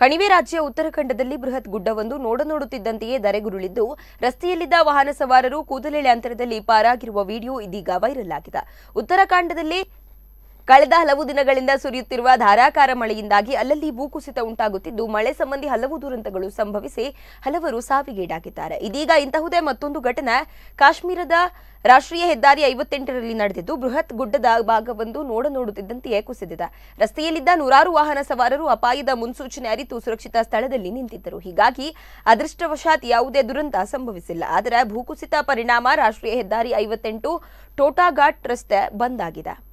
ಕಣಿವೆ ರಾಜ್ಯ ಉತ್ತರಾಖಂಡದಲ್ಲಿ ಬೃಹತ್ ಗುಡ್ಡವೊಂದು ನೋಡ ನೋಡುತ್ತಿದ್ದಂತೆಯೇ ಧರೆಗುರುಳಿದ್ದು ರಸ್ತೆಯಲ್ಲಿದ್ದ ವಾಹನ ಸವಾರರು ಕೂದಲೆಳೆ ಅಂತರದಲ್ಲಿ ಪಾರಾಗಿರುವ ವಿಡಿಯೋ ಇದೀಗ ವೈರಲ್ ಆಗಿದೆ ಉತ್ತರಾಖಂಡದಲ್ಲಿ ಕಳೆದ ಹಲವು ದಿನಗಳಿಂದ ಸುರಿಯುತ್ತಿರುವ ಧಾರಾಕಾರ ಮಳೆಯಿಂದಾಗಿ ಅಲ್ಲಲ್ಲಿ ಭೂಕುಸಿತ ಉಂಟಾಗುತ್ತಿದ್ದು ಮಳೆ ಸಂಬಂಧಿ ಹಲವು ದುರಂತಗಳು ಸಂಭವಿಸಿ ಹಲವರು ಸಾವಿಗೀಡಾಗಿದ್ದಾರೆ ಇದೀಗ ಇಂತಹುದೇ ಮತ್ತೊಂದು ಘಟನೆ ಕಾಶ್ಮೀರದ ರಾಷ್ಟ್ರೀಯ ಹೆದ್ದಾರಿ ಐವತ್ತೆಂಟರಲ್ಲಿ ನಡೆದಿದ್ದು ಬೃಹತ್ ಗುಡ್ಡದ ಭಾಗವೊಂದು ನೋಡ ನೋಡುತ್ತಿದ್ದಂತೆಯೇ ಕುಸಿದಿದೆ ರಸ್ತೆಯಲ್ಲಿದ್ದ ನೂರಾರು ವಾಹನ ಸವಾರರು ಅಪಾಯದ ಮುನ್ಸೂಚನೆ ಅರಿತು ಸುರಕ್ಷಿತ ಸ್ಥಳದಲ್ಲಿ ನಿಂತಿದ್ದರು ಹೀಗಾಗಿ ಅದೃಷ್ಟವಶಾತ್ ಯಾವುದೇ ದುರಂತ ಸಂಭವಿಸಿಲ್ಲ ಆದರೆ ಭೂಕುಸಿತ ಪರಿಣಾಮ ರಾಷ್ಟ್ರೀಯ ಹೆದ್ದಾರಿ ಐವತ್ತೆಂಟು ಟೋಟಾಘಾಟ್ ರಸ್ತೆ ಬಂದ್ ಆಗಿದೆ